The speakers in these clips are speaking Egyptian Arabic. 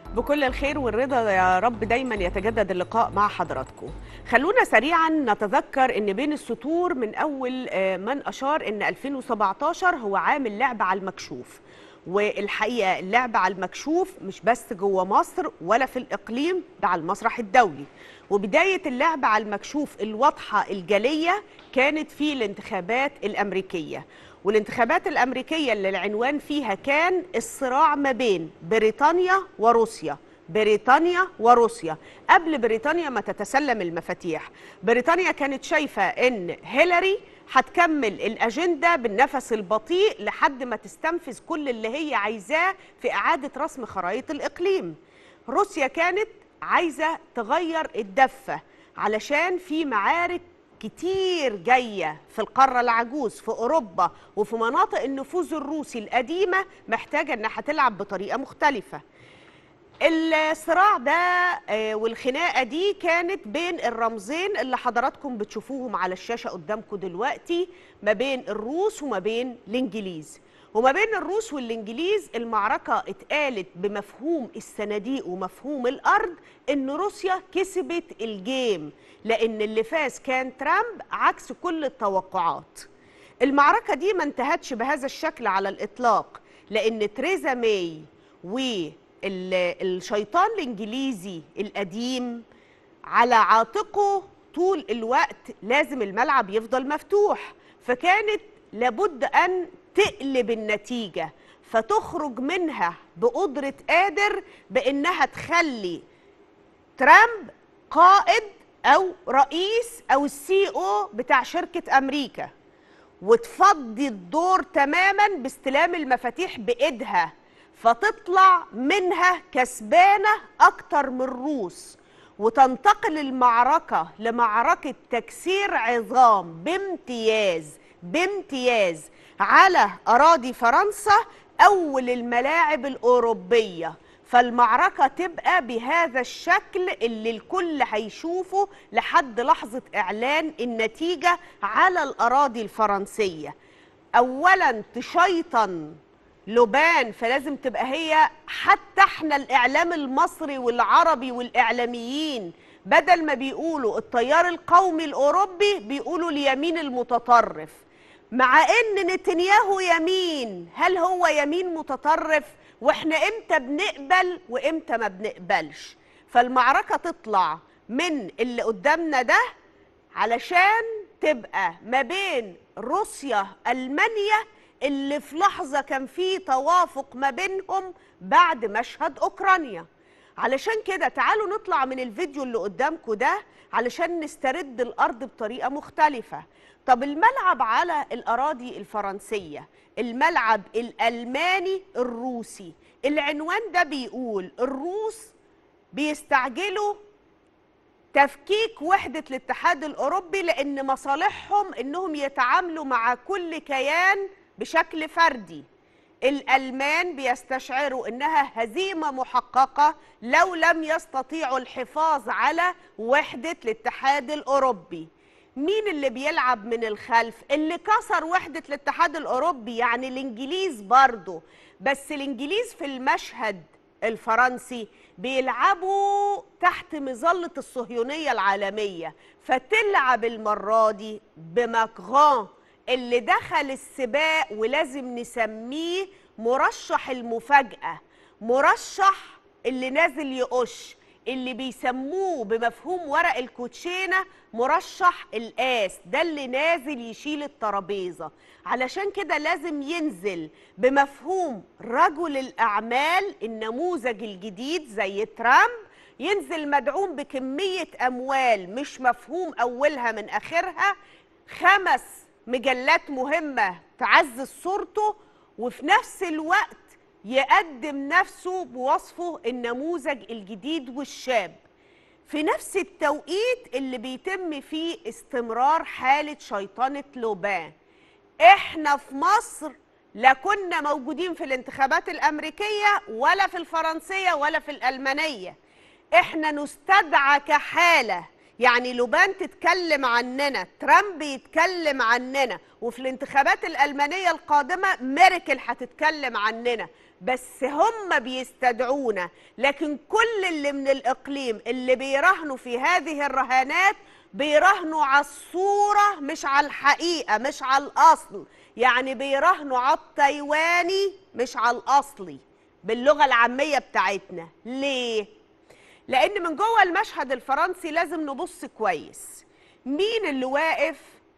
بكل الخير والرضا يا رب دايما يتجدد اللقاء مع حضراتكم خلونا سريعا نتذكر ان بين السطور من اول آه، من اشار ان 2017 هو عام اللعب على المكشوف والحقيقه اللعب على المكشوف مش بس جوه مصر ولا في الاقليم ده على المسرح الدولي وبدايه اللعب على المكشوف الواضحه الجليه كانت في الانتخابات الامريكيه والانتخابات الامريكيه اللي العنوان فيها كان الصراع ما بين بريطانيا وروسيا بريطانيا وروسيا قبل بريطانيا ما تتسلم المفاتيح بريطانيا كانت شايفه ان هيلاري هتكمل الاجنده بالنفس البطيء لحد ما تستنفذ كل اللي هي عايزاه في اعاده رسم خرائط الاقليم روسيا كانت عايزه تغير الدفه علشان في معارك كتير جايه في القاره العجوز في اوروبا وفي مناطق النفوذ الروسي القديمه محتاجه انها تلعب بطريقه مختلفه الصراع ده آه، والخناقه دي كانت بين الرمزين اللي حضراتكم بتشوفوهم على الشاشه قدامكم دلوقتي ما بين الروس وما بين الانجليز وما بين الروس والانجليز المعركه اتقالت بمفهوم الصناديق ومفهوم الارض ان روسيا كسبت الجيم لان اللي فاز كان ترامب عكس كل التوقعات المعركه دي ما انتهتش بهذا الشكل على الاطلاق لان تريزا ماي والشيطان الانجليزي القديم على عاتقه طول الوقت لازم الملعب يفضل مفتوح فكانت لابد ان تقلب النتيجه فتخرج منها بقدره قادر بانها تخلي ترامب قائد او رئيس او السي او بتاع شركه امريكا وتفضي الدور تماما باستلام المفاتيح بايدها فتطلع منها كسبانه اكتر من الروس وتنتقل المعركه لمعركه تكسير عظام بامتياز بامتياز على اراضي فرنسا اول الملاعب الاوروبيه فالمعركة تبقى بهذا الشكل اللي الكل هيشوفه لحد لحظة إعلان النتيجة على الأراضي الفرنسية أولا تشيطن لبان فلازم تبقى هي حتى احنا الإعلام المصري والعربي والإعلاميين بدل ما بيقولوا التيار القومي الأوروبي بيقولوا اليمين المتطرف مع ان نتنياهو يمين هل هو يمين متطرف واحنا امتى بنقبل وامتى ما بنقبلش فالمعركه تطلع من اللي قدامنا ده علشان تبقى ما بين روسيا المانيا اللي في لحظه كان في توافق ما بينهم بعد مشهد اوكرانيا علشان كده تعالوا نطلع من الفيديو اللي قدامكم ده علشان نسترد الارض بطريقه مختلفه طب الملعب على الاراضي الفرنسيه الملعب الالماني الروسي العنوان ده بيقول الروس بيستعجلوا تفكيك وحده الاتحاد الاوروبي لان مصالحهم انهم يتعاملوا مع كل كيان بشكل فردي الالمان بيستشعروا انها هزيمه محققه لو لم يستطيعوا الحفاظ على وحده الاتحاد الاوروبي مين اللي بيلعب من الخلف اللي كسر وحده الاتحاد الاوروبي يعني الانجليز برضه بس الانجليز في المشهد الفرنسي بيلعبوا تحت مظله الصهيونيه العالميه فتلعب المره دي بماكرون اللي دخل السباق ولازم نسميه مرشح المفاجأة مرشح اللي نازل يقش اللي بيسموه بمفهوم ورق الكوتشينة مرشح القاس ده اللي نازل يشيل الترابيزة علشان كده لازم ينزل بمفهوم رجل الأعمال النموذج الجديد زي ترامب ينزل مدعوم بكمية أموال مش مفهوم أولها من آخرها خمس مجلات مهمة تعزز صورته وفي نفس الوقت يقدم نفسه بوصفه النموذج الجديد والشاب في نفس التوقيت اللي بيتم فيه استمرار حالة شيطنة لوبان احنا في مصر لا كنا موجودين في الانتخابات الأمريكية ولا في الفرنسية ولا في الألمانية احنا نستدعى كحالة يعني لوبان تتكلم عننا ترامب يتكلم عننا وفي الانتخابات الألمانية القادمة ميركل هتتكلم عننا بس هم بيستدعونا لكن كل اللي من الإقليم اللي بيراهنوا في هذه الرهانات بيراهنوا على الصورة مش على الحقيقة مش على الأصل يعني بيراهنوا على التايواني مش على الأصلي باللغة العامية بتاعتنا ليه؟ لأن من جوه المشهد الفرنسي لازم نبص كويس مين اللي واقف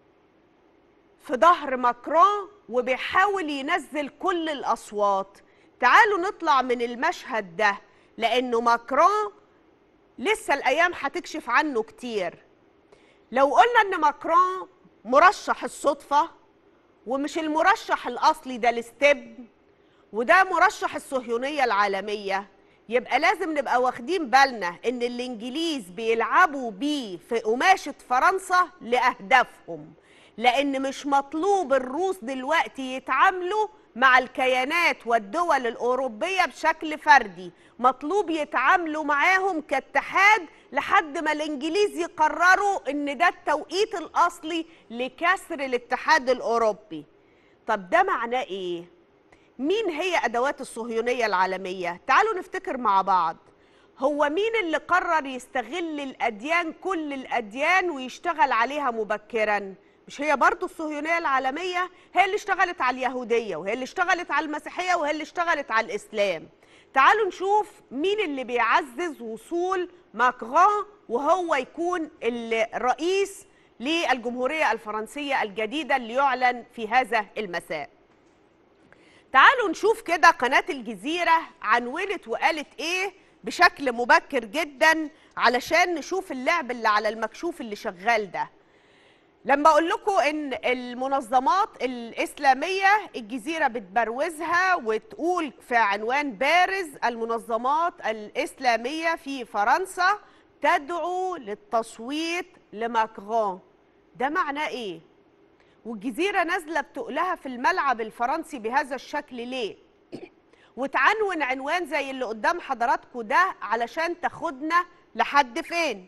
في ظهر ماكرون وبيحاول ينزل كل الأصوات تعالوا نطلع من المشهد ده لأنه ماكرون لسه الأيام هتكشف عنه كتير لو قلنا ان ماكرون مرشح الصدفة ومش المرشح الأصلي ده الستيب وده مرشح الصهيونية العالمية يبقى لازم نبقى واخدين بالنا ان الانجليز بيلعبوا بيه في قماشة فرنسا لأهدافهم لان مش مطلوب الروس دلوقتي يتعاملوا مع الكيانات والدول الأوروبية بشكل فردي مطلوب يتعاملوا معاهم كاتحاد لحد ما الإنجليز يقرروا إن ده التوقيت الأصلي لكسر الاتحاد الأوروبي طب ده معناه إيه؟ مين هي أدوات الصهيونية العالمية؟ تعالوا نفتكر مع بعض هو مين اللي قرر يستغل الأديان كل الأديان ويشتغل عليها مبكراً؟ مش هي برضو الصهيونية العالمية هي اللي اشتغلت على اليهودية وهي اللي اشتغلت على المسيحية وهي اللي اشتغلت على الإسلام تعالوا نشوف مين اللي بيعزز وصول ماكرون وهو يكون الرئيس للجمهورية الفرنسية الجديدة اللي يعلن في هذا المساء تعالوا نشوف كده قناة الجزيرة عنونت وقالت ايه بشكل مبكر جدا علشان نشوف اللعب اللي على المكشوف اللي شغال ده لما اقول لكم ان المنظمات الاسلاميه الجزيره بتبروزها وتقول في عنوان بارز المنظمات الاسلاميه في فرنسا تدعو للتصويت لماكرون ده معناه ايه والجزيره نازله بتقلها في الملعب الفرنسي بهذا الشكل ليه وتعنون عنوان زي اللي قدام حضراتكم ده علشان تاخدنا لحد فين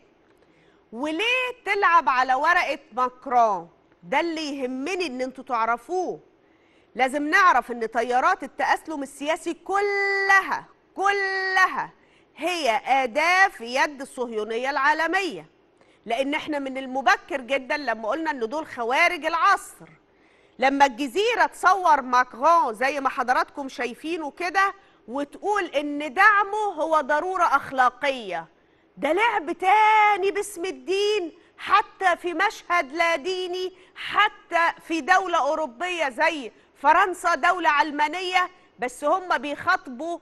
وليه تلعب على ورقه ماكرون ده اللي يهمني ان انتوا تعرفوه لازم نعرف ان تيارات التأسلم السياسي كلها كلها هي أداة في يد الصهيونية العالمية لأن احنا من المبكر جدا لما قلنا ان دول خوارج العصر لما الجزيرة تصور ماكرون زي ما حضراتكم شايفينه كده وتقول ان دعمه هو ضرورة أخلاقية ده لعب تاني باسم الدين حتى في مشهد لا ديني حتى في دولة أوروبية زي فرنسا دولة علمانية بس هم بيخاطبوا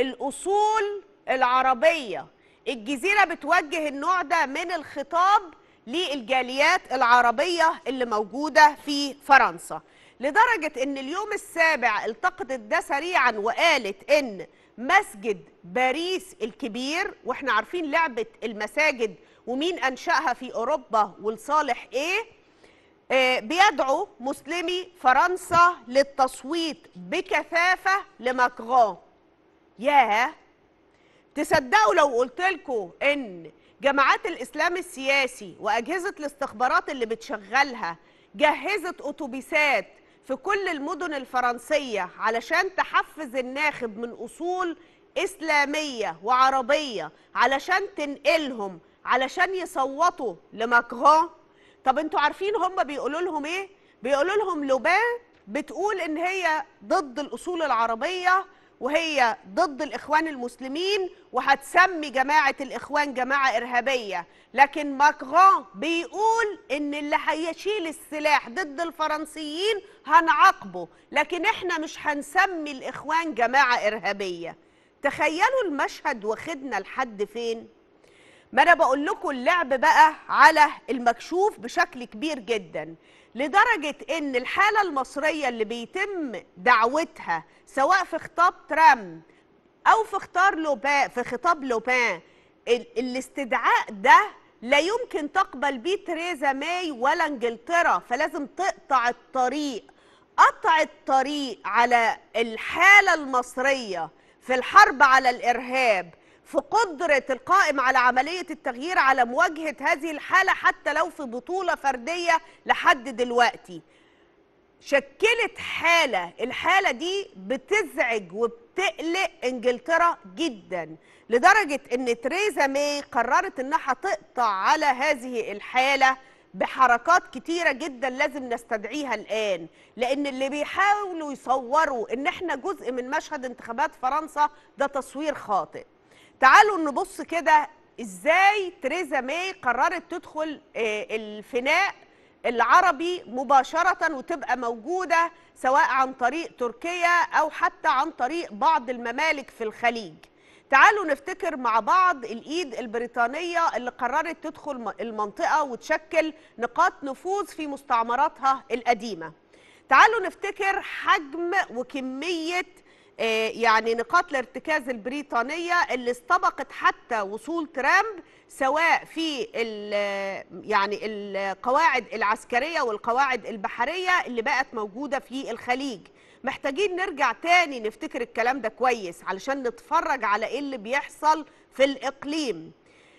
الأصول العربية الجزيرة بتوجه النوع ده من الخطاب للجاليات العربية اللي موجودة في فرنسا لدرجة ان اليوم السابع التقطت ده سريعا وقالت ان مسجد باريس الكبير واحنا عارفين لعبة المساجد ومين أنشأها في أوروبا ولصالح إيه آه بيدعو مسلمي فرنسا للتصويت بكثافة لماكرون ياه تصدقوا لو قلت لكم ان جماعات الاسلام السياسي واجهزه الاستخبارات اللي بتشغلها جهزت اتوبيسات في كل المدن الفرنسيه علشان تحفز الناخب من اصول اسلاميه وعربيه علشان تنقلهم علشان يصوتوا لماكرون طب انتوا عارفين هم بيقولوا لهم ايه بيقولوا لهم لوبان بتقول ان هي ضد الاصول العربيه وهي ضد الاخوان المسلمين وهتسمي جماعه الاخوان جماعه ارهابيه لكن ماكرون بيقول ان اللي هيشيل السلاح ضد الفرنسيين هنعاقبه لكن احنا مش هنسمي الاخوان جماعه ارهابيه تخيلوا المشهد واخدنا لحد فين ما انا بقول لكم اللعب بقى على المكشوف بشكل كبير جدا لدرجة ان الحالة المصرية اللي بيتم دعوتها سواء في خطاب ترامب او في خطاب لوبان في خطاب لوبان الاستدعاء ده لا يمكن تقبل بيه تريزا ماي ولا انجلترا فلازم تقطع الطريق قطع الطريق على الحالة المصرية في الحرب على الإرهاب في قدرة القائم على عملية التغيير على مواجهة هذه الحالة حتى لو في بطولة فردية لحد دلوقتي شكلت حالة الحالة دي بتزعج وبتقلق انجلترا جدا لدرجة ان تريزا ماي قررت انها تقطع على هذه الحالة بحركات كتيرة جدا لازم نستدعيها الآن لأن اللي بيحاولوا يصوروا إن إحنا جزء من مشهد انتخابات فرنسا ده تصوير خاطئ تعالوا نبص كده إزاي تريزا ماي قررت تدخل آه، الفناء العربي مباشرة وتبقى موجودة سواء عن طريق تركيا أو حتى عن طريق بعض الممالك في الخليج تعالوا نفتكر مع بعض الإيد البريطانية اللي قررت تدخل م- المنطقة وتشكل نقاط نفوذ في مستعمراتها القديمة تعالوا نفتكر حجم وكمية آه، يعني نقاط الارتكاز البريطانية اللي استبقت حتى وصول ترامب سواء في ال- يعني القواعد العسكرية والقواعد البحرية اللي بقت موجودة في الخليج محتاجين نرجع تاني نفتكر الكلام ده كويس علشان نتفرج على ايه اللي بيحصل في الإقليم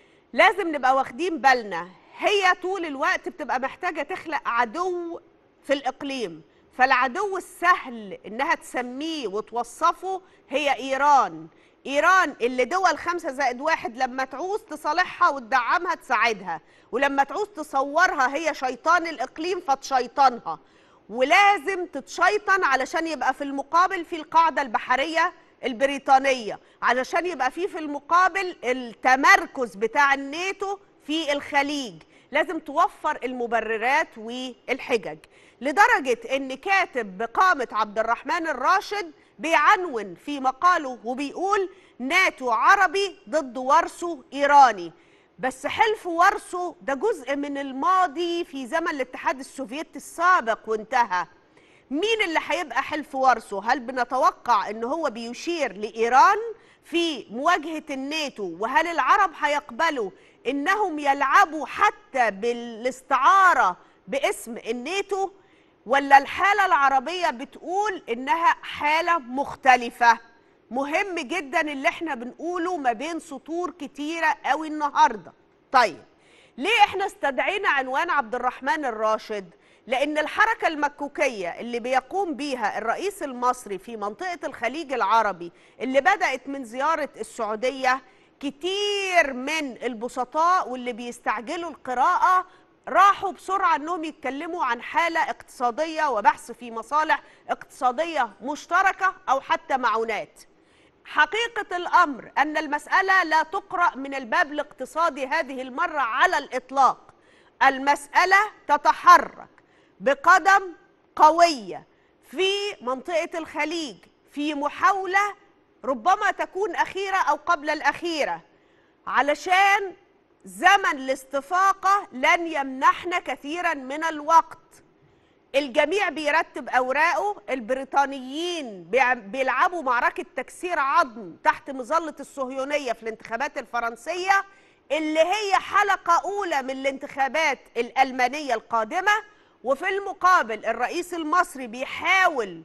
لازم نبقى واخدين بالنا هي طول الوقت بتبقى محتاجة تخلق عدو في الإقليم فالعدو السهل إنها تسميه وتوصفه هي إيران إيران اللي دول خمسة زائد واحد لما تعوز تصالحها وتدعمها تساعدها ولما تعوز تصورها هي شيطان الإقليم فتشيطنها ولازم تتشيطن علشان يبقى في المقابل في القاعدة البحرية البريطانية علشان يبقى في في المقابل التمركز بتاع الناتو في الخليج لازم توفر المبررات والحجج لدرجة ان كاتب بقامة عبد الرحمن الراشد بيعنون في مقاله وبيقول ناتو عربي ضد وارسو ايراني بس حلف وارسو ده جزء من الماضي في زمن الاتحاد السوفيتي السابق وانتهى مين اللي هيبقى حلف وارسو هل بنتوقع ان هو بيشير لايران في مواجهه الناتو وهل العرب هيقبلوا انهم يلعبوا حتى بالاستعاره باسم الناتو ولا الحاله العربيه بتقول انها حاله مختلفه مهم جدا اللي احنا بنقوله ما بين سطور كتيره قوي النهارده طيب ليه احنا استدعينا عنوان عبد الرحمن الراشد لان الحركه المكوكيه اللي بيقوم بيها الرئيس المصري في منطقه الخليج العربي اللي بدات من زياره السعوديه كتير من البسطاء واللي بيستعجلوا القراءه راحوا بسرعه انهم يتكلموا عن حاله اقتصاديه وبحث في مصالح اقتصاديه مشتركه او حتى معونات حقيقة الأمر أن المسألة لا تقرأ من الباب الاقتصادي هذه المرة على الإطلاق المسألة تتحرك بقدم قوية في منطقة الخليج في محاولة ربما تكون أخيرة أو قبل الأخيرة علشان زمن الاستفاقة لن يمنحنا كثيرا من الوقت الجميع بيرتب اوراقه البريطانيين بيع- بيلعبوا معركه تكسير عظم تحت مظله الصهيونيه في الانتخابات الفرنسيه اللي هي حلقه اولى من الانتخابات الالمانيه القادمه وفي المقابل الرئيس المصري بيحاول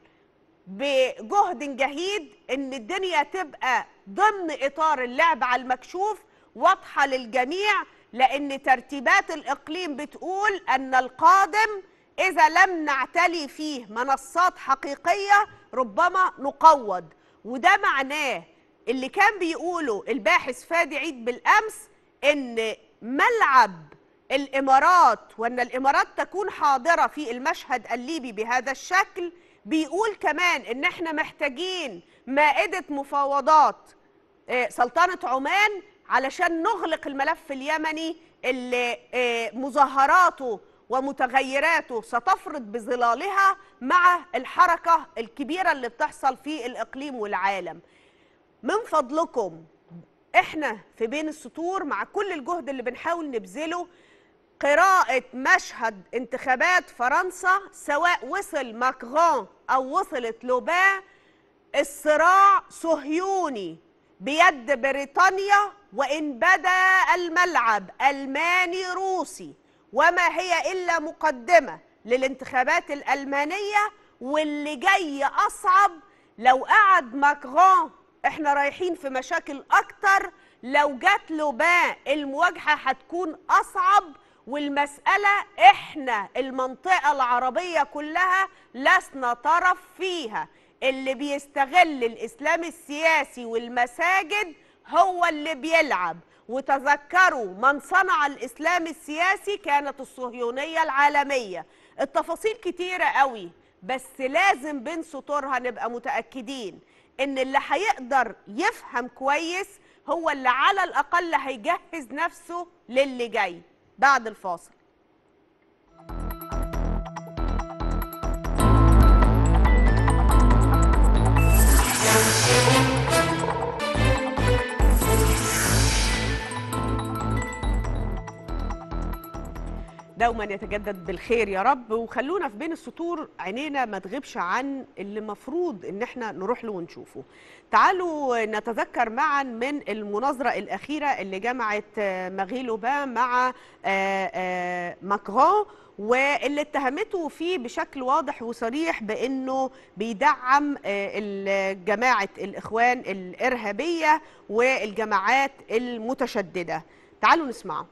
بجهد جهيد ان الدنيا تبقى ضمن اطار اللعب على المكشوف واضحه للجميع لان ترتيبات الاقليم بتقول ان القادم اذا لم نعتلي فيه منصات حقيقيه ربما نقوض وده معناه اللي كان بيقوله الباحث فادي عيد بالامس ان ملعب الامارات وان الامارات تكون حاضره في المشهد الليبي بهذا الشكل بيقول كمان ان احنا محتاجين مائده مفاوضات آه، سلطنه عمان علشان نغلق الملف اليمني اللي آه، مظاهراته ومتغيراته ستفرض بظلالها مع الحركه الكبيره اللي بتحصل في الاقليم والعالم من فضلكم احنا في بين السطور مع كل الجهد اللي بنحاول نبذله قراءة مشهد انتخابات فرنسا سواء وصل ماكرون أو وصلت لوبان الصراع صهيوني بيد بريطانيا وإن بدا الملعب ألماني روسي وما هي إلا مقدمة للانتخابات الألمانية واللي جاي أصعب لو قعد ماكرون احنا رايحين في مشاكل أكتر لو جات لوبان المواجهة هتكون أصعب والمسألة احنا المنطقة العربية كلها لسنا طرف فيها اللي بيستغل الإسلام السياسي والمساجد هو اللي بيلعب وتذكروا من صنع الإسلام السياسي كانت الصهيونية العالمية التفاصيل كتيرة قوي بس لازم بين سطورها نبقى متأكدين إن اللي هيقدر يفهم كويس هو اللي على الأقل هيجهز نفسه للي جاي بعد الفاصل دوما يتجدد بالخير يا رب وخلونا في بين السطور عينينا ما تغيبش عن اللي مفروض ان احنا نروح له ونشوفه تعالوا نتذكر معا من المناظرة الأخيرة اللي جمعت آه، ماغي لوبان مع آه، آه، ماكرون واللي اتهمته فيه بشكل واضح وصريح بانه بيدعم آه، جماعه الاخوان الارهابيه والجماعات المتشدده تعالوا نسمعه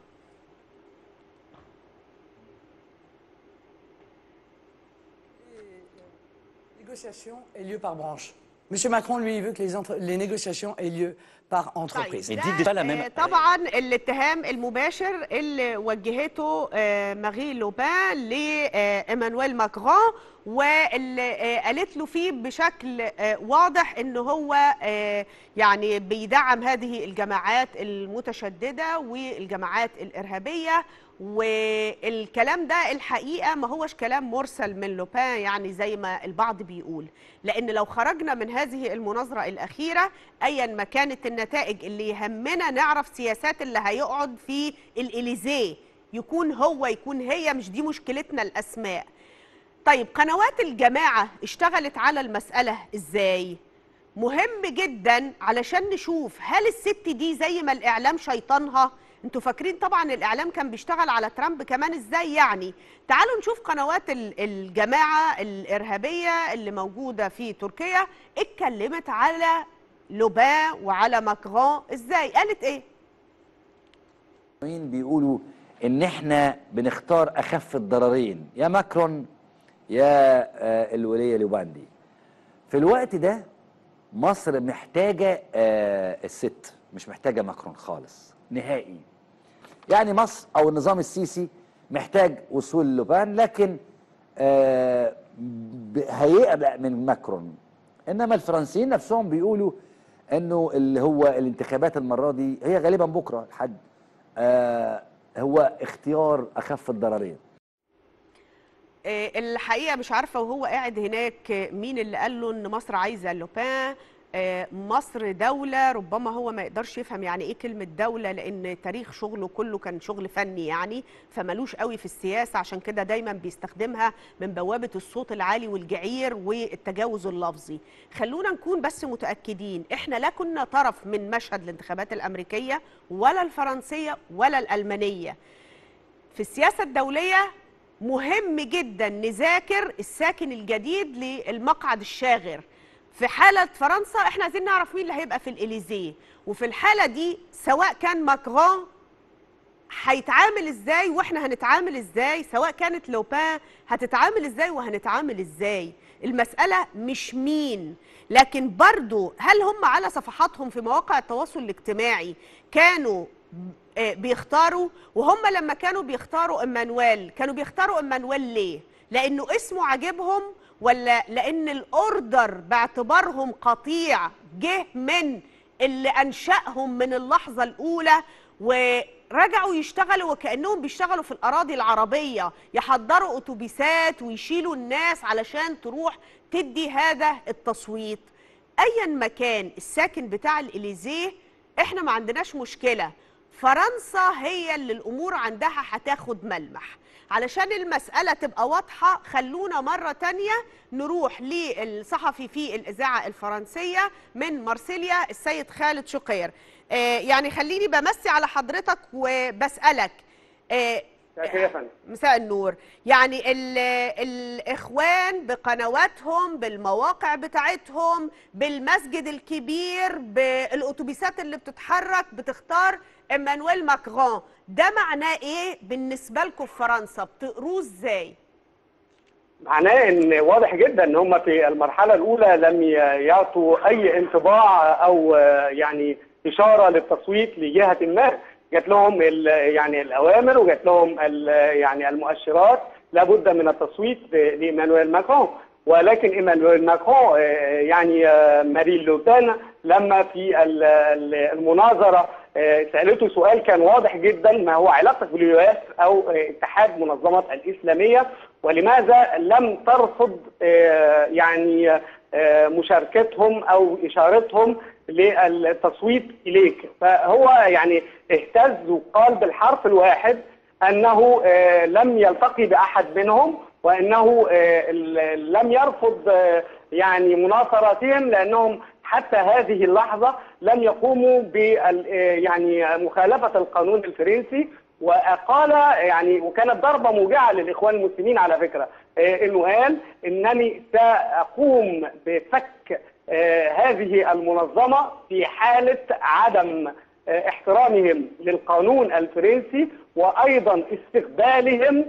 négociations aient lieu par branche. Monsieur Macron, lui, il veut que les, entre- les négociations aient lieu par entreprise. طيب Mais ده دي pas la même- آه، طبعا الاتهام المباشر اللي وجهته آه، ماري لوبان لايمانويل ماكرون واللي آه، قالت له فيه بشكل آه، واضح ان هو آه، يعني بيدعم هذه الجماعات المتشدده والجماعات الارهابيه والكلام ده الحقيقه ما هوش كلام مرسل من لوبان يعني زي ما البعض بيقول لان لو خرجنا من هذه المناظره الاخيره ايا ما كانت النتائج اللي يهمنا نعرف سياسات اللي هيقعد في الاليزيه يكون هو يكون هي مش دي مشكلتنا الاسماء طيب قنوات الجماعه اشتغلت على المساله ازاي مهم جدا علشان نشوف هل الست دي زي ما الاعلام شيطانها انتوا فاكرين طبعا الاعلام كان بيشتغل على ترامب كمان ازاي يعني تعالوا نشوف قنوات ال- الجماعه الارهابيه اللي موجوده في تركيا اتكلمت على لوبان وعلى ماكرون ازاي قالت ايه مين بيقولوا ان احنا بنختار اخف الضررين يا ماكرون يا آه، الوليه لوباندي في الوقت ده مصر محتاجه آه، الست مش محتاجه ماكرون خالص نهائي يعني مصر او النظام السيسي محتاج وصول لوبان لكن آه، ب- هيقلق من ماكرون انما الفرنسيين نفسهم بيقولوا انه اللي هو الانتخابات المره دي هي غالبا بكره الحد آه هو اختيار اخف الضررين آه، الحقيقه مش عارفه وهو قاعد هناك آه، مين اللي قال له ان مصر عايزه لوبان آه، مصر دولة ربما هو ما يقدرش يفهم يعني ايه كلمة دولة لان تاريخ شغله كله كان شغل فني يعني فملوش قوي في السياسة عشان كده دايما بيستخدمها من بوابة الصوت العالي والجعير والتجاوز اللفظي خلونا نكون بس متأكدين احنا لا كنا طرف من مشهد الانتخابات الامريكية ولا الفرنسية ولا الالمانية في السياسة الدولية مهم جدا نذاكر الساكن الجديد للمقعد الشاغر في حالة فرنسا احنا عايزين نعرف مين اللي هيبقى في الإليزيه وفي الحالة دي سواء كان ماكرون هيتعامل ازاي واحنا هنتعامل ازاي سواء كانت لوبان هتتعامل ازاي وهنتعامل ازاي المسألة مش مين لكن برضو هل هم على صفحاتهم في مواقع التواصل الاجتماعي كانوا آه، بيختاروا وهم لما كانوا بيختاروا ايمانويل كانوا بيختاروا ايمانويل ليه لانه اسمه عاجبهم ولا لان الاوردر باعتبارهم قطيع جه من اللي انشاهم من اللحظه الاولى ورجعوا يشتغلوا وكانهم بيشتغلوا في الاراضي العربيه يحضروا اتوبيسات ويشيلوا الناس علشان تروح تدي هذا التصويت ايا ما كان الساكن بتاع الاليزيه احنا ما عندناش مشكله فرنسا هي اللي الامور عندها هتاخد ملمح علشان المسألة تبقى واضحة خلونا مرة تانية نروح للصحفي في الإذاعة الفرنسية من مارسيليا السيد خالد شقير آه يعني خليني بمسي على حضرتك وبسألك آه مساء يا فندم مساء النور يعني ال الإخوان بقنواتهم بالمواقع بتاعتهم بالمسجد الكبير بالأتوبيسات اللي بتتحرك بتختار إيمانويل ماكرون ده معناه إيه بالنسبة لكم في فرنسا بتقروه إزاي؟ معناه ان واضح جدا ان هم في المرحله الاولى لم ي- يعطوا اي انطباع او آه، يعني اشاره للتصويت لجهه ما جات لهم ال- يعني الاوامر وجات لهم ال- يعني المؤشرات لابد من التصويت ل- لايمانويل ماكرون ولكن ايمانويل ماكرون آه، يعني آه، مارين لوبان لما في ال- ال- المناظره آه، سالته سؤال كان واضح جدا ما هو علاقتك باليو او آه، اتحاد منظمات الاسلاميه ولماذا لم ترفض آه، يعني آه، مشاركتهم او اشارتهم للتصويت اليك فهو يعني اهتز وقال بالحرف الواحد انه آه، لم يلتقي باحد منهم وانه آه، ال- لم يرفض آه، يعني مناصراتهم لانهم حتى هذه اللحظه لم يقوموا بال آه، يعني مخالفه القانون الفرنسي وقال يعني وكانت ضربه موجعه للاخوان المسلمين على فكره آه، انه قال انني ساقوم بفك آه، هذه المنظمه في حاله عدم آه، احترامهم للقانون الفرنسي وايضا استقبالهم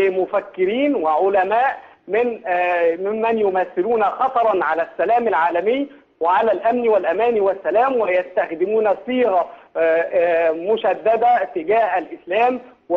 لمفكرين وعلماء من آه، ممن يمثلون خطرا على السلام العالمي وعلى الامن والامان والسلام ويستخدمون صيغه آه، آه، مشدده تجاه الاسلام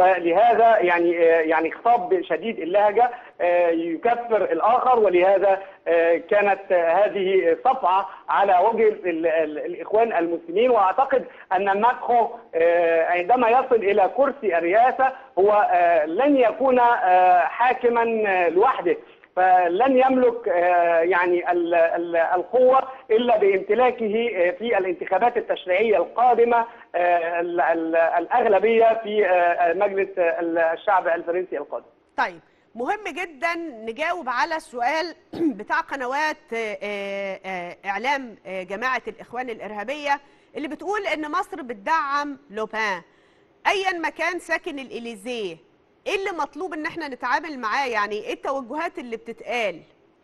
ولهذا يعني آه، يعني خطاب شديد اللهجه آه، يكفر الاخر ولهذا آه، كانت آه، هذه صفعه على وجه ال- ال- الاخوان المسلمين واعتقد ان ماكرون آه، عندما يصل الى كرسي الرئاسه هو آه، لن يكون آه، حاكما آه، لوحده فلن يملك آه، يعني ال- ال- القوة إلا بامتلاكه آه، في الانتخابات التشريعية القادمة آه، ال- ال- الأغلبية في آه، مجلس آه، الشعب الفرنسي القادم طيب مهم جدا نجاوب على السؤال بتاع قنوات آه، آه، آه، اعلام آه، جماعه الاخوان الارهابيه اللي بتقول ان مصر بتدعم لوبان ايا ما كان ساكن الاليزيه ايه اللي مطلوب ان احنا نتعامل معاه يعني ايه التوجهات اللي بتتقال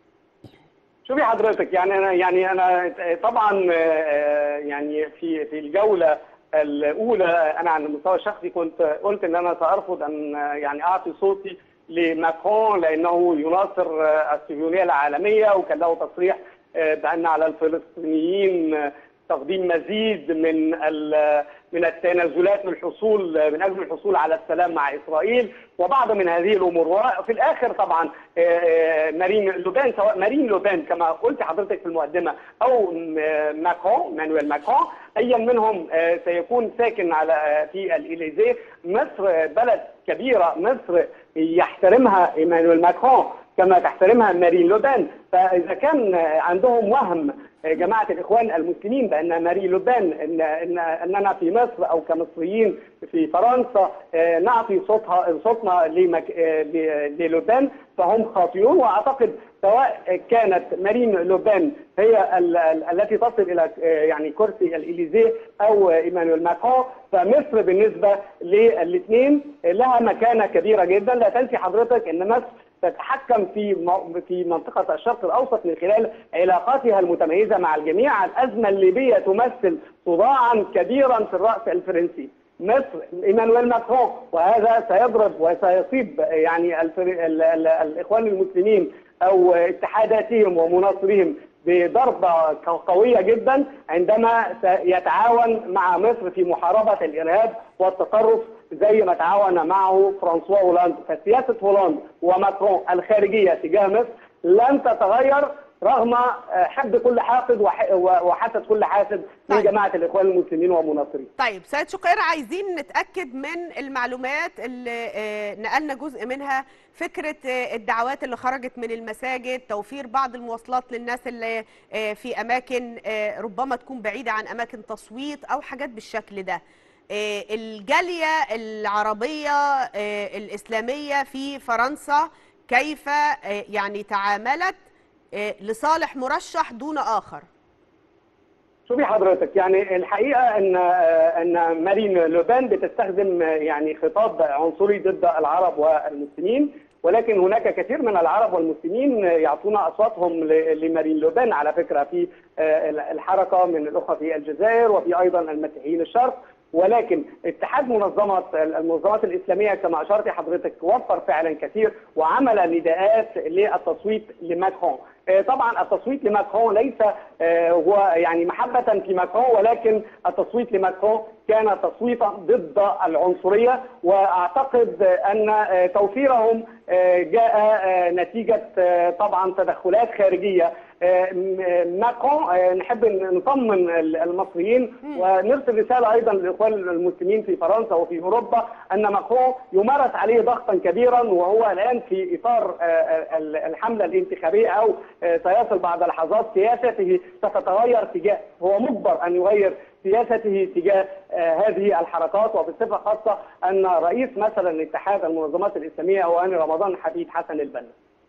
شوفي حضرتك يعني انا يعني انا طبعا آه، يعني في في الجوله الاولى انا على المستوى الشخصي كنت قلت ان انا سارفض ان آه، يعني اعطي صوتي لماكرون لانه يناصر آه، الصهيونيه العالميه وكان له تصريح آه، بان على الفلسطينيين آه، تقديم مزيد من ال- من التنازلات للحصول من اجل الحصول على السلام مع اسرائيل وبعض من هذه الامور وفي الاخر طبعا آه، آه، مارين لوبان سواء مارين لوبان كما قلت حضرتك في المقدمه او م- ماكرون مانويل ماكرون ايا منهم آه، سيكون ساكن على آه، في الاليزيه مصر بلد كبيره مصر يحترمها ايمانويل ماكرون كما تحترمها مارين لوبان فاذا كان آه، عندهم وهم جماعه الاخوان المسلمين بان ماري لوبان ان ان اننا في مصر او كمصريين في فرنسا آه، نعطي صوتها صوتنا لمك... آه، ل- للوبان فهم خاطئون واعتقد سواء كانت مارين لوبان هي ال... ال... التي تصل الى آه، يعني كرسي الاليزيه او ايمانويل ماكرون فمصر بالنسبه للاثنين لها مكانه كبيره جدا لا تنسي حضرتك ان مصر تتحكم في م- في منطقة الشرق الأوسط من خلال علاقاتها المتميزة مع الجميع الأزمة الليبية تمثل صداعا كبيرا في الرأس الفرنسي مصر ايمانويل ماكرون وهذا سيضرب وسيصيب يعني الفر... ال... ال... الاخوان المسلمين او اتحاداتهم ومناصريهم بضربه قويه جدا عندما سيتعاون مع مصر في محاربه الارهاب والتطرف زي ما تعاون معه فرانسوا هولاند فسياسه هولاند وماكرون الخارجيه تجاه مصر لن تتغير رغم حقد كل حاقد وح- وحسد كل حاسد من طيب. جماعه الاخوان المسلمين ومناصرين طيب سيد شقير عايزين نتأكد من المعلومات اللي آه، نقلنا جزء منها فكرة آه، الدعوات اللي خرجت من المساجد توفير بعض المواصلات للناس اللي آه، في أماكن آه، ربما تكون بعيدة عن أماكن تصويت أو حاجات بالشكل ده آه، الجالية العربية آه، الإسلامية في فرنسا كيف آه، يعني تعاملت آه، لصالح مرشح دون آخر شوفي حضرتك يعني الحقيقه ان ان مارين لوبان بتستخدم يعني خطاب عنصري ضد العرب والمسلمين ولكن هناك كثير من العرب والمسلمين يعطون اصواتهم ل- لمارين لوبان على فكره في آه، الحركه من الاخوه في الجزائر وفي ايضا المسيحيين الشرق ولكن اتحاد منظمه المنظمات الاسلاميه كما اشرت حضرتك وفر فعلا كثير وعمل نداءات للتصويت لماكرون آه، طبعا التصويت لماكرون ليس آه، هو يعني محبه في ماكرون ولكن التصويت لماكرون كان تصويتا ضد العنصريه واعتقد ان آه، توفيرهم آه، جاء آه، نتيجه آه، طبعا تدخلات خارجيه آه، م- ماكرون آه، نحب ن- نطمن ال- المصريين ونرسل رساله ايضا للاخوان المسلمين في فرنسا وفي اوروبا ان ماكرون يمارس عليه ضغطا كبيرا وهو الان في اطار آه، آه، ال- الحمله الانتخابيه او آه، سيصل بعد لحظات سياسته ستتغير تجاه هو مجبر ان يغير سياسته تجاه آه، هذه الحركات وبصفه خاصه ان رئيس مثلا اتحاد المنظمات الاسلاميه هو اني رمضان حفيد حسن البنا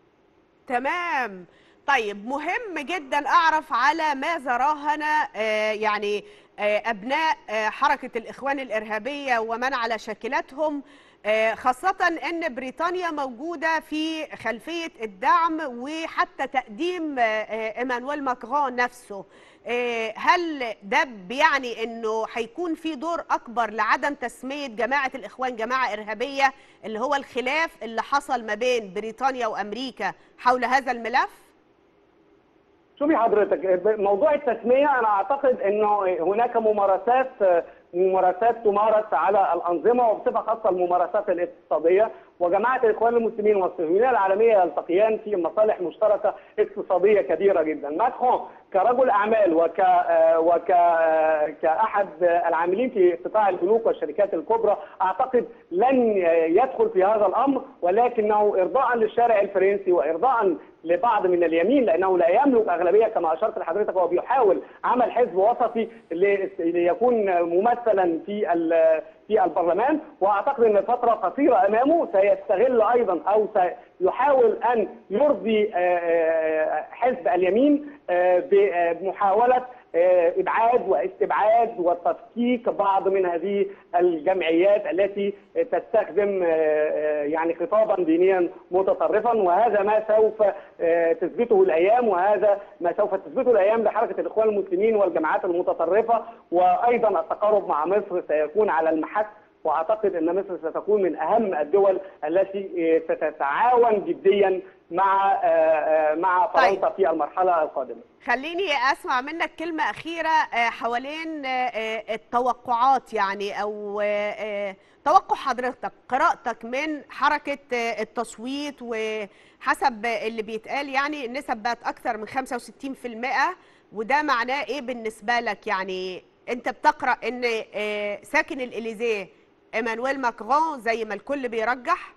تمام طيب مهم جدا اعرف على ماذا راهن آه، يعني آه، ابناء آه، حركه الاخوان الارهابيه ومن على شاكلتهم آه، خاصة أن بريطانيا موجودة في خلفية الدعم وحتى تقديم آه، آه، إيمانويل ماكرون نفسه آه، هل ده بيعني أنه هيكون في دور أكبر لعدم تسمية جماعة الإخوان جماعة إرهابية اللي هو الخلاف اللي حصل ما بين بريطانيا وأمريكا حول هذا الملف؟ شوفي حضرتك موضوع التسميه انا اعتقد انه هناك ممارسات ممارسات تمارس على الانظمه وبصفه خاصه الممارسات الاقتصاديه وجماعه الاخوان المسلمين والصهيونيه العالميه يلتقيان في مصالح مشتركه اقتصاديه كبيره جدا ماكرون كرجل اعمال وك وك كاحد العاملين في قطاع البنوك والشركات الكبرى اعتقد لن يدخل في هذا الامر ولكنه ارضاء للشارع الفرنسي وارضاء لبعض من اليمين لانه لا يملك اغلبيه كما اشرت لحضرتك هو بيحاول عمل حزب وسطي لي- ليكون ممثلا في ال- في البرلمان واعتقد ان فتره قصيره امامه سيستغل ايضا او سيحاول ان يرضي آه، آه، حزب اليمين آه، بمحاوله آه، ابعاد واستبعاد وتفكيك بعض من هذه الجمعيات التي تستخدم آه، آه، يعني خطابا دينيا متطرفا وهذا ما سوف آه، تثبته الايام وهذا ما سوف تثبته الايام لحركه الاخوان المسلمين والجماعات المتطرفه وايضا التقارب مع مصر سيكون على المحك واعتقد ان مصر ستكون من اهم الدول التي آه، ستتعاون جديا مع آه، آه، مع طيب. فرنسا في المرحله القادمه خليني اسمع منك كلمه اخيره آه، حوالين آه، آه، التوقعات يعني او آه، آه، توقع حضرتك قراءتك من حركه آه، التصويت وحسب اللي بيتقال يعني النسب بقت اكثر من 65% وده معناه ايه بالنسبه لك يعني انت بتقرا ان آه، ساكن الاليزيه ايمانويل ماكرون زي ما الكل بيرجح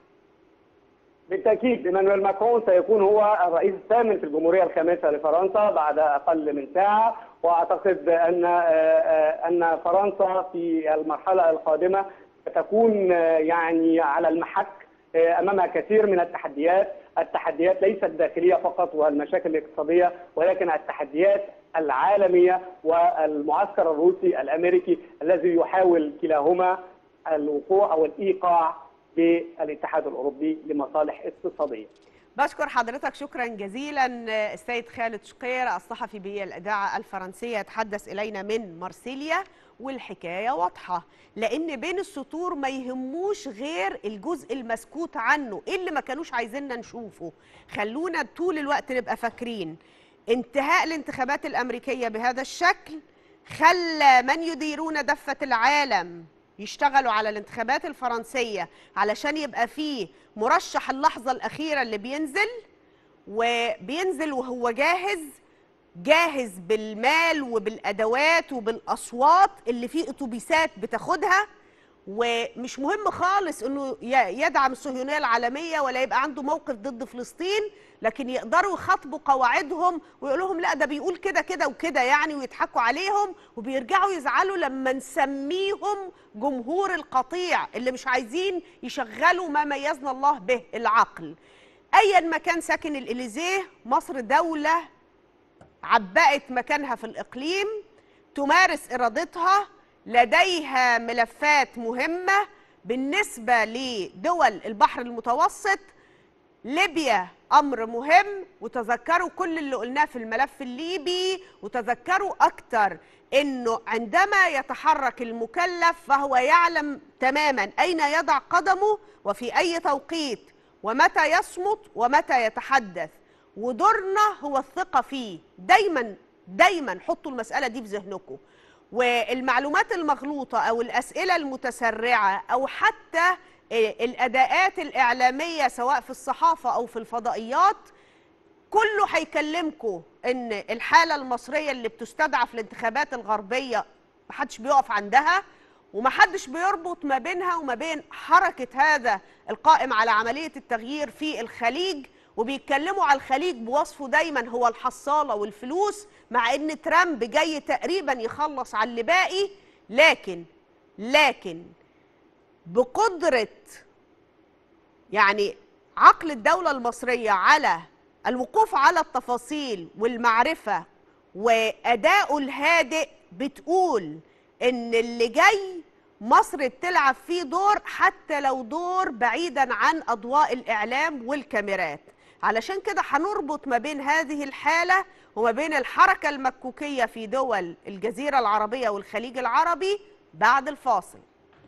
بالتاكيد ايمانويل ماكرون سيكون هو الرئيس الثامن في الجمهوريه الخامسه لفرنسا بعد اقل من ساعه واعتقد ان آه، آه، ان فرنسا في المرحله القادمه ستكون آه، يعني على المحك آه، امامها كثير من التحديات، التحديات ليست داخليه فقط والمشاكل الاقتصاديه ولكن التحديات العالميه والمعسكر الروسي الامريكي الذي يحاول كلاهما الوقوع او الايقاع بالاتحاد الاوروبي لمصالح اقتصاديه. بشكر حضرتك شكرا جزيلا السيد خالد شقير الصحفي بالإذاعة الفرنسية يتحدث إلينا من مارسيليا والحكاية واضحة لأن بين السطور ما يهموش غير الجزء المسكوت عنه إيه اللي ما كانوش عايزيننا نشوفه خلونا طول الوقت نبقى فاكرين انتهاء الانتخابات الأمريكية بهذا الشكل خلى من يديرون دفة العالم يشتغلوا على الانتخابات الفرنسية علشان يبقى فيه مرشح اللحظة الأخيرة اللي بينزل وبينزل وهو جاهز جاهز بالمال وبالأدوات وبالأصوات اللي فيه أتوبيسات بتاخدها ومش مهم خالص انه ي- يدعم الصهيونيه العالميه ولا يبقى عنده موقف ضد فلسطين لكن يقدروا يخاطبوا قواعدهم ويقولوا لهم لا ده بيقول كده كده وكده يعني ويضحكوا عليهم وبيرجعوا يزعلوا لما نسميهم جمهور القطيع اللي مش عايزين يشغلوا ما ميزنا الله به العقل ايا ما كان ساكن الاليزيه مصر دوله عبأت مكانها في الإقليم تمارس ارادتها لديها ملفات مهمه بالنسبه لدول البحر المتوسط ليبيا امر مهم وتذكروا كل اللي قلناه في الملف الليبي وتذكروا اكتر انه عندما يتحرك المكلف فهو يعلم تماما اين يضع قدمه وفي اي توقيت ومتى يصمت ومتى يتحدث ودورنا هو الثقه فيه دايما دايما حطوا المساله دي في ذهنكم والمعلومات المغلوطه او الاسئله المتسرعه او حتى الاداءات الاعلاميه سواء في الصحافه او في الفضائيات كله هيكلمكم ان الحاله المصريه اللي بتستدعى في الانتخابات الغربيه محدش بيقف عندها ومحدش بيربط ما بينها وما بين حركه هذا القائم على عمليه التغيير في الخليج وبيتكلموا على الخليج بوصفه دايما هو الحصاله والفلوس مع ان ترامب جاي تقريبا يخلص على اللي باقي لكن لكن بقدره يعني عقل الدوله المصريه على الوقوف على التفاصيل والمعرفه واداؤه الهادئ بتقول ان اللي جاي مصر بتلعب فيه دور حتى لو دور بعيدا عن اضواء الاعلام والكاميرات علشان كده هنربط ما بين هذه الحاله وما بين الحركه المكوكيه في دول الجزيره العربيه والخليج العربي بعد الفاصل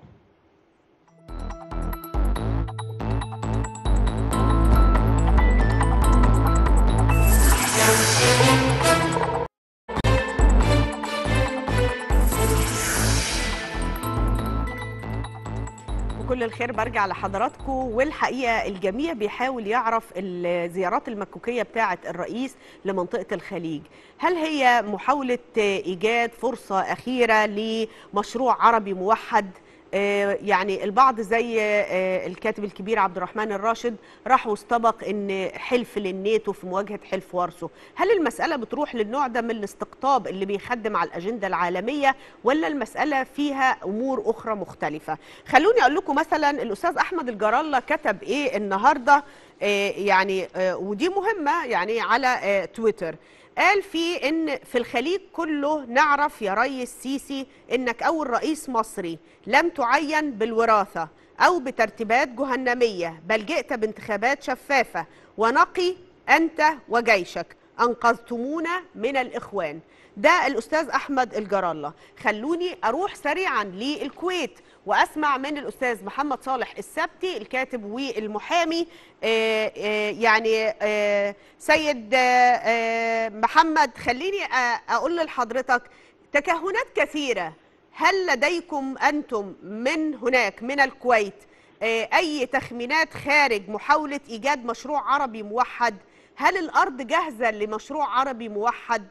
كل الخير برجع لحضراتكم والحقيقه الجميع بيحاول يعرف الزيارات المكوكيه بتاعه الرئيس لمنطقه الخليج هل هي محاوله ايجاد فرصه اخيره لمشروع عربي موحد يعني البعض زي الكاتب الكبير عبد الرحمن الراشد راح واستبق ان حلف للناتو في مواجهه حلف وارسو هل المساله بتروح للنوع ده من الاستقطاب اللي بيخدم على الاجنده العالميه ولا المساله فيها امور اخرى مختلفه خلوني اقول لكم مثلا الاستاذ احمد الجرالة كتب ايه النهارده يعني ودي مهمه يعني على تويتر قال في ان في الخليج كله نعرف يا ريس سيسي انك اول رئيس مصري لم تعين بالوراثه او بترتيبات جهنميه بل جئت بانتخابات شفافه ونقي انت وجيشك انقذتمونا من الاخوان ده الاستاذ احمد الجرالة خلوني اروح سريعا للكويت واسمع من الاستاذ محمد صالح السبتي الكاتب والمحامي آآ آآ يعني آآ سيد محمد خليني اقول لحضرتك تكهنات كثيره هل لديكم انتم من هناك من الكويت اي تخمينات خارج محاوله ايجاد مشروع عربي موحد هل الارض جاهزه لمشروع عربي موحد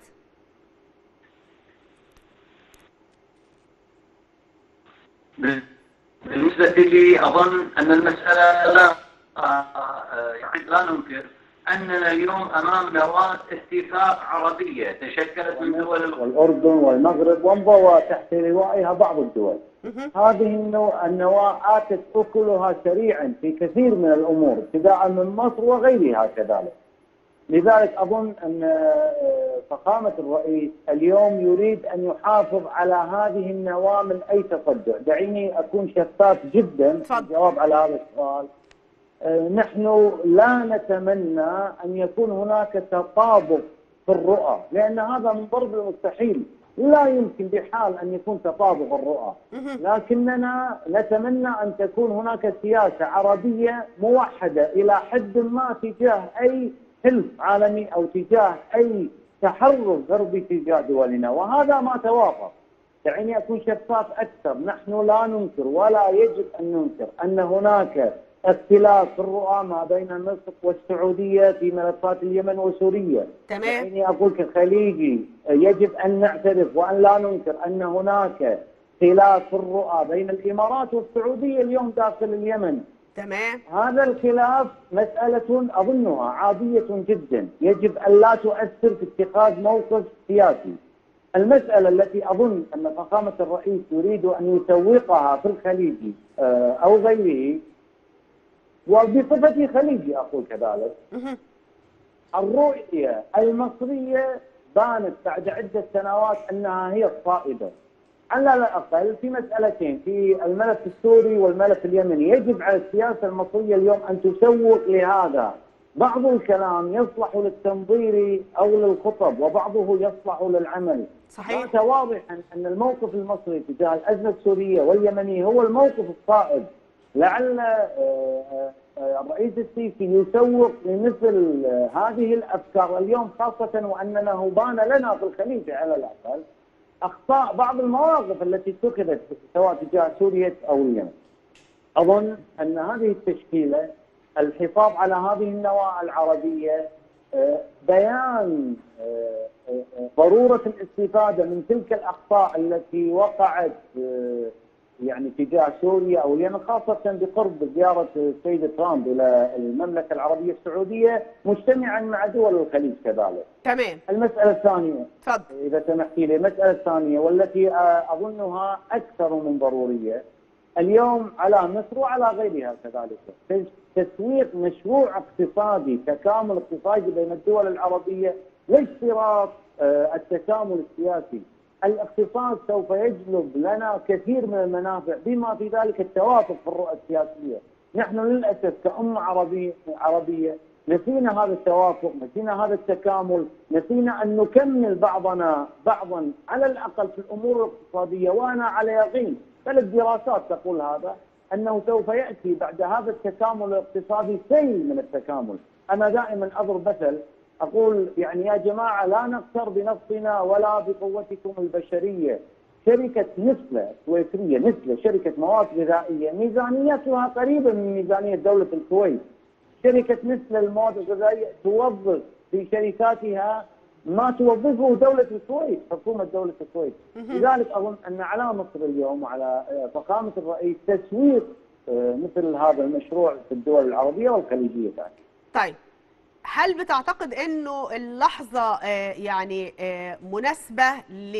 بالنسبة لي أظن أن المسألة لا يعني لا ننكر أننا اليوم أمام نواة اتفاق عربية تشكلت من دول والأردن والمغرب وانضوى تحت لوائها بعض الدول هذه النواة آتت أكلها سريعا في كثير من الأمور ابتداء من مصر وغيرها كذلك لذلك أظن أن فخامة الرئيس اليوم يريد أن يحافظ على هذه النواة من أي تصدع دعيني أكون شفاف جدا في الجواب على هذا السؤال نحن لا نتمنى أن يكون هناك تطابق في الرؤى لأن هذا من ضرب المستحيل لا يمكن بحال أن يكون تطابق الرؤى لكننا نتمنى أن تكون هناك سياسة عربية موحدة إلى حد ما تجاه أي حلف عالمي او تجاه اي تحرر غربي تجاه دولنا وهذا ما توافق دعيني اكون شفاف اكثر نحن لا ننكر ولا يجب ان ننكر ان هناك اختلاف في الرؤى ما بين مصر والسعوديه في ملفات اليمن وسوريا تمام دعيني اقول كخليجي يجب ان نعترف وان لا ننكر ان هناك خلاف في الرؤى بين الامارات والسعوديه اليوم داخل اليمن تمام هذا الخلاف مسألة أظنها عادية جدا يجب أن لا تؤثر في اتخاذ موقف سياسي المسألة التي أظن أن فخامة الرئيس يريد أن يسوقها في الخليج أو غيره وبصفتي خليجي أقول كذلك الرؤية المصرية بانت بعد عده سنوات انها هي الصائبه. على الاقل في مسالتين في الملف السوري والملف اليمني، يجب على السياسه المصريه اليوم ان تسوق لهذا. بعض الكلام يصلح للتنظير او للخطب وبعضه يصلح للعمل. صحيح. بات واضحا ان الموقف المصري تجاه الازمه السوريه واليمنيه هو الموقف الصائب. لعل آه، آه، الرئيس السيسي يسوق لمثل آه، هذه الافكار اليوم خاصه واننا بان لنا في الخليج على الاقل اخطاء بعض المواقف التي اتخذت سواء تجاه سوريا او اليمن. اظن ان هذه التشكيله الحفاظ على هذه النواه العربيه آه، بيان آه، آه، ضروره الاستفاده من تلك الاخطاء التي وقعت آه، يعني تجاه سوريا او اليمن خاصه بقرب زياره السيد ترامب الى المملكه العربيه السعوديه مجتمعا مع دول الخليج كذلك. تمام المساله الثانيه اتفضل إذا سمحتي لي المسألة الثانية والتي آه، أظنها أكثر من ضرورية اليوم على مصر وعلى غيرها كذلك تس- تسويق مشروع اقتصادي تكامل اقتصادي بين الدول العربية لاشتراط آه، التكامل السياسي الاقتصاد سوف يجلب لنا كثير من المنافع بما في ذلك التوافق في الرؤى السياسية نحن للأسف كأمة عربية عربية نسينا هذا التوافق نسينا هذا التكامل نسينا أن نكمل بعضنا بعضا على الأقل في الأمور الاقتصادية وأنا على يقين بل الدراسات تقول هذا أنه سوف يأتي بعد هذا التكامل الاقتصادي سيل من التكامل أنا دائما أضرب مثل أقول يعني يا جماعة لا نغتر بنفسنا ولا بقوتكم البشرية شركة نسلة السويسرية نسلة شركة مواد غذائية ميزانيتها قريبة من ميزانية دولة الكويت شركة نسلة المواد الغذائية توظف في شركاتها ما توظفه دولة الكويت حكومة دولة الكويت لذلك أظن أن على مصر اليوم وعلى آه، فخامة الرئيس تسويق آه، مثل هذا المشروع في الدول العربية والخليجية كذلك طيب هل بتعتقد انه اللحظه آه، يعني آه، مناسبه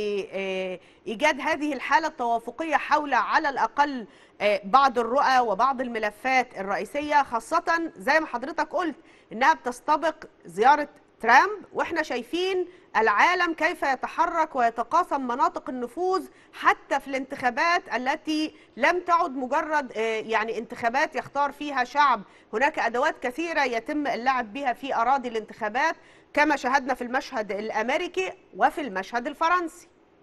لايجاد هذه الحاله التوافقيه حول على الاقل آه، بعض الرؤى وبعض الملفات الرئيسيه خاصه زي ما حضرتك قلت انها بتستبق زياره ترامب واحنا شايفين العالم كيف يتحرك ويتقاسم مناطق النفوذ حتى في الانتخابات التي لم تعد مجرد آه، يعني انتخابات يختار فيها شعب هناك ادوات كثيره يتم اللعب بها في اراضي الانتخابات كما شاهدنا في المشهد الامريكي وفي المشهد الفرنسي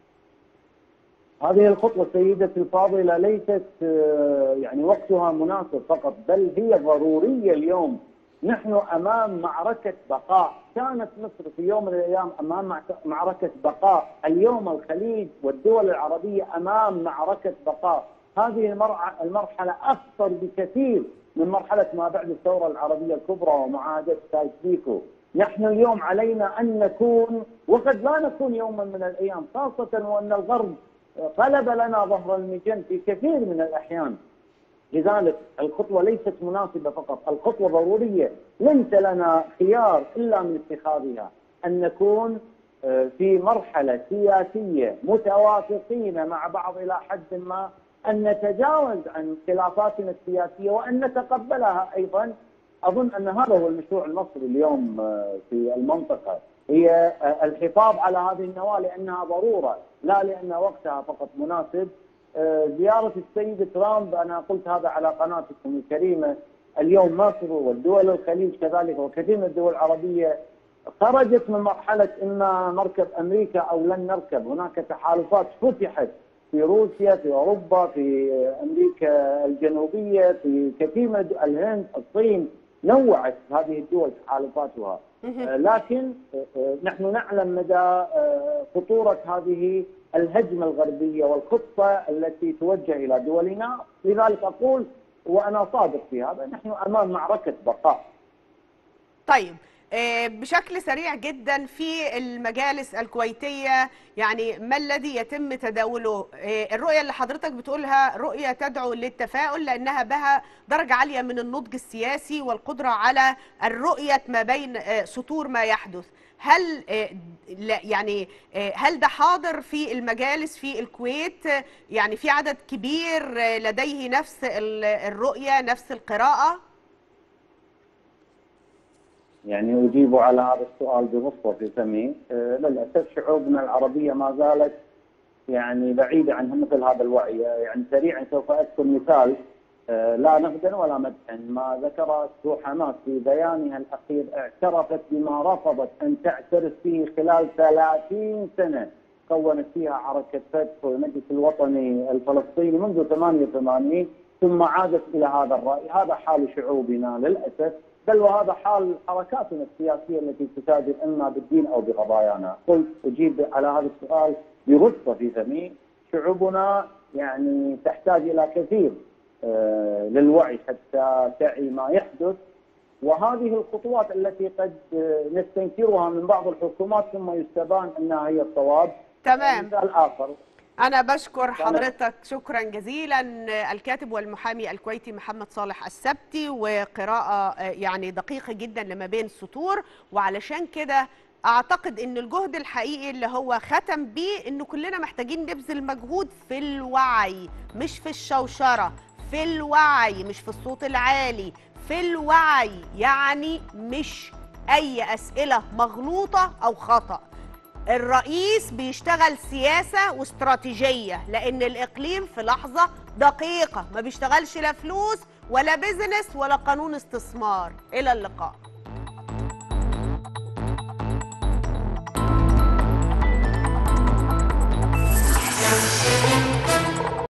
هذه الخطوة سيدتي الفاضلة ليست آه، يعني وقتها مناسب فقط بل هي ضرورية اليوم نحن أمام معركة بقاء كانت مصر في يوم من الأيام أمام مع- معركة بقاء اليوم الخليج والدول العربية أمام معركة بقاء هذه المرع- المرحلة أخطر بكثير من مرحلة ما بعد الثورة العربية الكبرى ومعاهدة سايس بيكو نحن اليوم علينا أن نكون وقد لا نكون يوما من الأيام خاصة وأن الغرب قلب لنا ظهر المجن في كثير من الأحيان لذلك الخطوة ليست مناسبة فقط الخطوة ضرورية ليس لنا خيار إلا من اتخاذها أن نكون آه، في مرحلة سياسية متوافقين مع بعض إلى حد ما أن نتجاوز عن خلافاتنا السياسية وأن نتقبلها أيضا أظن أن هذا هو المشروع المصري اليوم آه، في المنطقة هي آه، الحفاظ على هذه النواة لأنها ضرورة لا لأن وقتها فقط مناسب آه، زيارة السيد ترامب أنا قلت هذا على قناتكم الكريمة اليوم مصر والدول الخليج كذلك وكثير من الدول العربية خرجت من مرحلة إما نركب أمريكا أو لن نركب هناك تحالفات فتحت في روسيا في أوروبا في أمريكا الجنوبية في كثير من الدول- الهند الصين نوعت هذه الدول تحالفاتها آه، لكن آه، آه، نحن نعلم مدى آه، خطورة هذه الهجمة الغربية والخطة التي توجه إلى دولنا لذلك أقول وأنا صادق في هذا نحن أمام معركة بقاء طيب آه، بشكل سريع جدا في المجالس الكويتية يعني ما الذي يتم تداوله آه، الرؤية اللي حضرتك بتقولها رؤية تدعو للتفاؤل لأنها بها درجة عالية من النضج السياسي والقدرة على الرؤية ما بين آه، سطور ما يحدث هل آه، لا- يعني آه، هل ده حاضر في المجالس في الكويت آه، يعني في عدد كبير آه، لديه نفس ال- الرؤية نفس القراءة يعني اجيب على هذا السؤال بغصه في فمي آه، للاسف شعوبنا العربيه ما زالت يعني بعيده عن مثل هذا الوعي يعني سريعا سوف اذكر مثال آه، لا نقدا ولا مدحا ما ذكر سو حماس في بيانها الاخير اعترفت بما رفضت ان تعترف به خلال 30 سنه كونت فيها حركه فتح والمجلس الوطني الفلسطيني منذ 88 ثم عادت الى هذا الراي، هذا حال شعوبنا للاسف بل وهذا حال حركاتنا السياسيه التي تتاجر اما بالدين او بقضايانا، قلت اجيب على هذا السؤال برصه في فمي، شعوبنا يعني تحتاج الى كثير آه، للوعي حتى تعي ما يحدث وهذه الخطوات التي قد آه، نستنكرها من بعض الحكومات ثم يستبان انها هي الصواب تمام مثال اخر أنا بشكر حضرتك شكرا جزيلا الكاتب والمحامي الكويتي محمد صالح السبتي وقراءة آه، يعني دقيقة جدا لما بين السطور وعلشان كده أعتقد إن الجهد الحقيقي اللي هو ختم بيه إنه كلنا محتاجين نبذل مجهود في الوعي مش في الشوشرة في الوعي مش في الصوت العالي في الوعي يعني مش أي أسئلة مغلوطة أو خطأ الرئيس بيشتغل سياسة واستراتيجية لأن الإقليم في لحظة دقيقة ما بيشتغلش لا فلوس ولا بيزنس ولا قانون استثمار إلى اللقاء